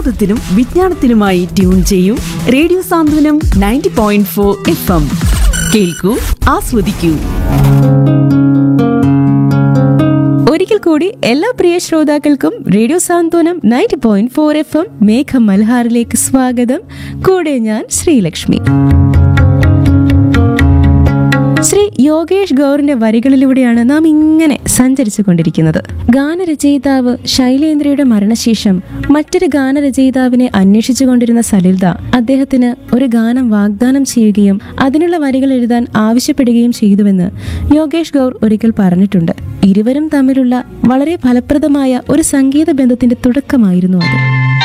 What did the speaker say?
വിനോദത്തിനും വിജ്ഞാനത്തിനുമായി ട്യൂൺ ചെയ്യൂ radio Santhwanam ninety point four F M കേൾക്കൂ ആസ്വദിക്കൂ ഒരിക്കൽ കൂടി എല്ലാ പ്രിയ ശ്രോതാക്കൾക്കും radio Santhwanam ninety point four F M മേഘ മൽഹാറിലേക്ക് സ്വാഗതം കൂടെ ഞാൻ ശ്രീലക്ഷ്മി ശ്രീ യോഗേഷ് ഗൗറിന്റെ വരികളിലൂടെയാണ് നാം ഇങ്ങനെ സഞ്ചരിച്ചു കൊണ്ടിരിക്കുന്നത് ഗാനരചയിതാവ് ശൈലേന്ദ്രയുടെ മരണശേഷം മറ്റൊരു ഗാനരചയിതാവിനെ അന്വേഷിച്ചു കൊണ്ടിരുന്ന സലിൽദ അദ്ദേഹത്തിന് ഒരു ഗാനം വാഗ്ദാനം ചെയ്യുകയും അതിനുള്ള വരികൾ എഴുതാൻ ആവശ്യപ്പെടുകയും ചെയ്തുവെന്ന് യോഗേഷ് ഗൗർ ഒരിക്കൽ പറഞ്ഞിട്ടുണ്ട് ഇരുവരും തമ്മിലുള്ള വളരെ ഫലപ്രദമായ ഒരു സംഗീത ബന്ധത്തിന്റെ തുടക്കമായിരുന്നു അത്